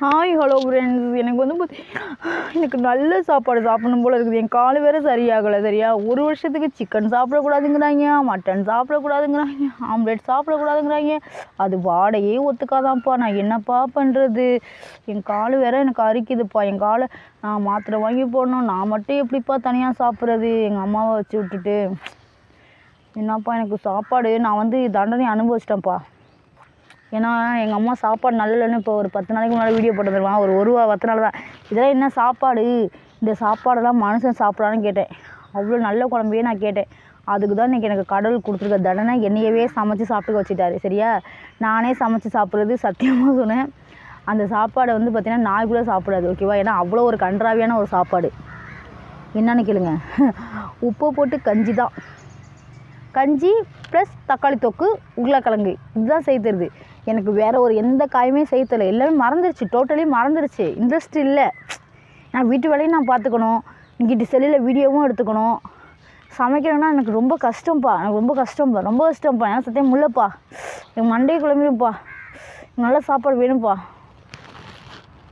hi hello friends எனக்கு வந்து பார்த்தீங்கன்னா எனக்கு நல்ல சாப்பாடு சாப்பிடணும் போல் இருக்குது என் கால் வேறு சரியாகலை சரியா ஒரு வருஷத்துக்கு சிக்கன் சாப்பிடக்கூடாதுங்கிறாங்க மட்டன் சாப்பிடக்கூடாதுங்கிறாங்க ஆம்லெட் சாப்பிடக்கூடாதுங்கிறாங்க அது வாடையே ஒத்துக்காதான்ப்பா நான் என்னப்பா பண்ணுறது என் கால் வேற எனக்கு அரிக்குதுப்பா என் காலை நான் மாத்திரை வாங்கி போடணும் நான் மட்டும் எப்படிப்பா தனியாக சாப்பிட்றது எங்கள் அம்மாவை வச்சு விட்டுட்டு என்னப்பா எனக்கு சாப்பாடு நான் வந்து தண்டனை அனுபவிச்சிட்டேன்ப்பா ஏன்னா எங்கள் அம்மா சாப்பாடு நல்லலன்னு இப்போ ஒரு பத்து நாளைக்கு முன்னாடி வீடியோ போட்டு தருவாங்க ஒரு ஒரு வா- பத்து நாள் தான் இதெல்லாம் என்ன சாப்பாடு இந்த சாப்பாடெல்லாம் மனுஷன் சாப்பிடான்னு கேட்டேன் அவ்வளோ நல்ல குழம்பையே நான் கேட்டேன் அதுக்கு தான் இன்றைக்கி எனக்கு கடவுள் கொடுத்துருக்க தண்டனை என்னையவே சமைச்சு சாப்பிட்டு வச்சுட்டாரு சரியா நானே சமைச்சு சாப்பிட்றது சத்தியமாக சொன்னேன் அந்த சாப்பாடை வந்து பார்த்திங்கன்னா நாய் கூட சாப்பிடாது ஓகேவா ஏன்னா அவ்வளோ ஒரு கன்றாவியான ஒரு சாப்பாடு என்னன்னு கேளுங்க உப்பு போட்டு கஞ்சி தான் கஞ்சி ப்ளஸ் தக்காளி தொக்கு உருளைக்கிழங்கு இதுதான் செய்ய தருது எனக்கு வேறு ஒரு எந்த காயுமே செய்ய தெரியல எல்லாமே மறந்துருச்சு டோட்டலி மறந்துருச்சு இன்ட்ரெஸ்ட் இல்லை நான் வீட்டு வேலையும் நான் பார்த்துக்கணும் இங்கிட்டு செல்லில் வீடியோவும் எடுத்துக்கணும் சமைக்கணும்னா எனக்கு ரொம்ப கஷ்டம்ப்பா எனக்கு ரொம்ப கஷ்டம்ப்பா ரொம்ப கஷ்டம்ப்பா ஏன்னா சத்தியம் முல்லைப்பா என் மண்டே குழம்பிடும்ப்பா நல்ல சாப்பாடு வேணும்ப்பா